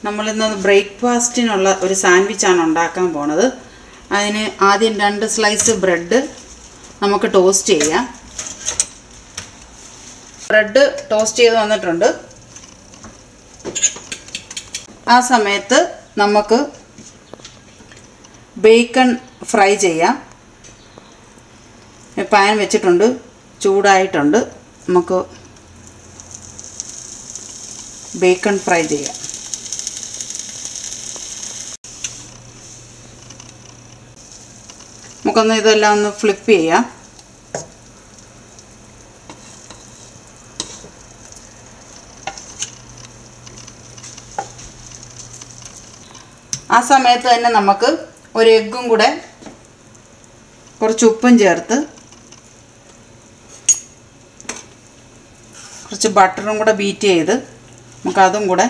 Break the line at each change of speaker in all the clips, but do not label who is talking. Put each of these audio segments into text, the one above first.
നമ്മളിന്ന് ബ്രേക്ക്ഫാസ്റ്റിനുള്ള ഒരു സാൻഡ്വിച്ചാണ് ഉണ്ടാക്കാൻ പോണത് അതിന് ആദ്യം രണ്ട് സ്ലൈസ് ബ്രെഡ് നമുക്ക് ടോസ്റ്റ് ചെയ്യാം ബ്രെഡ് ടോസ്റ്റ് ചെയ്ത് വന്നിട്ടുണ്ട് ആ സമയത്ത് നമുക്ക് ബേക്കൺ ഫ്രൈ ചെയ്യാം പാൻ വെച്ചിട്ടുണ്ട് ചൂടായിട്ടുണ്ട് നമുക്ക് ബേക്കൺ ഫ്രൈ ചെയ്യാം നമുക്കൊന്ന് ഇതെല്ലാം ഒന്ന് ഫ്ലിപ്പ് ചെയ്യാം ആ സമയത്ത് തന്നെ നമുക്ക് ഒരു എഗ്ഗും കൂടെ കുറച്ച് ഉപ്പും ചേർത്ത് കുറച്ച് ബട്ടറും കൂടെ ബീറ്റ് ചെയ്ത് നമുക്കതും കൂടെ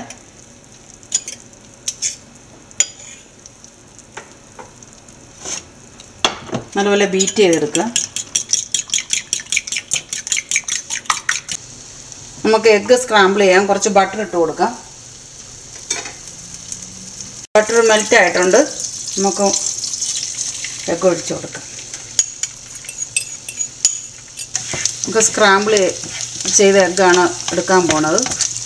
നല്ലപോലെ ബീറ്റ് ചെയ്തെടുക്കുക നമുക്ക് എഗ്ഗ് സ്ക്രാമ്പിൾ ചെയ്യാം കുറച്ച് ബട്ടർ ഇട്ട് കൊടുക്കാം ബട്ടർ മെൽറ്റ് ആയിട്ടുണ്ട് നമുക്ക് എഗ്ഗ് ഒഴിച്ച് കൊടുക്കാം നമുക്ക് സ്ക്രാമ്പിൾ ചെയ്ത എഗ്ഗാണ് എടുക്കാൻ പോണത്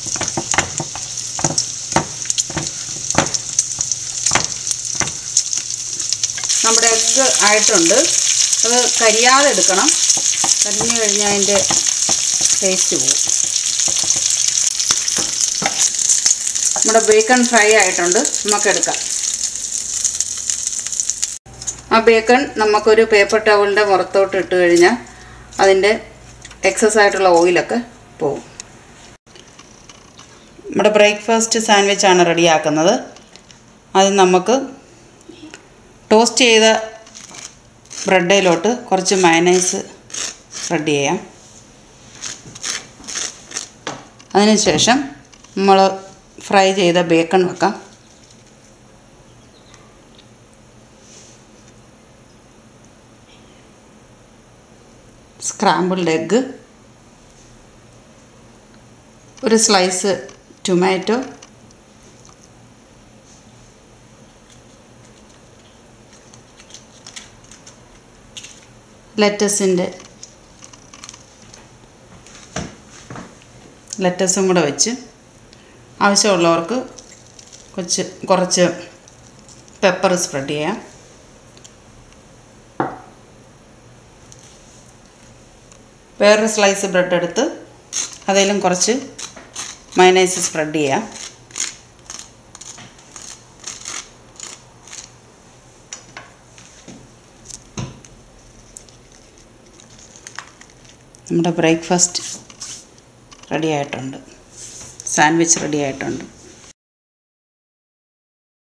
നമ്മുടെ എഗ്ഗ് ആയിട്ടുണ്ട് അത് കരിയാതെ എടുക്കണം കരിഞ്ഞു കഴിഞ്ഞാൽ അതിൻ്റെ ടേസ്റ്റ് പോകും നമ്മുടെ ബേക്കൺ ഫ്രൈ ആയിട്ടുണ്ട് നമുക്കെടുക്കാം ആ ബേക്കൺ നമുക്കൊരു പേപ്പർ ടവലിൻ്റെ പുറത്തോട്ട് ഇട്ട് കഴിഞ്ഞാൽ അതിൻ്റെ എക്സസ് ആയിട്ടുള്ള ഓയിലൊക്കെ പോകും നമ്മുടെ ബ്രേക്ക്ഫാസ്റ്റ് സാൻഡ്വിച്ചാണ് റെഡിയാക്കുന്നത് അത് നമുക്ക് ടോസ്റ്റ് ചെയ്ത ബ്രെഡിലോട്ട് കുറച്ച് മയനൈസ് സ്പ്രെഡ് ചെയ്യാം അതിനുശേഷം നമ്മൾ ഫ്രൈ ചെയ്ത ബേക്കൺ വെക്കാം സ്ക്രാമ്പിൾഡ് എഗ്ഗ് ഒരു സ്ലൈസ് ടൊമാറ്റോ ലെറ്റസിൻ്റെ ലെറ്റസും കൂടെ വെച്ച് ആവശ്യമുള്ളവർക്ക് കുറച്ച് കുറച്ച് പെപ്പർ സ്പ്രെഡ് ചെയ്യാം വേറൊരു സ്ലൈസ് ബ്രെഡ് എടുത്ത് അതിലും കുറച്ച് മയനൈസ് സ്പ്രെഡ് ചെയ്യാം നമ്മുടെ ബ്രേക്ക്ഫാസ്റ്റ് റെഡി ആയിട്ടുണ്ട് സാൻഡ്വിച്ച് റെഡി ആയിട്ടുണ്ട്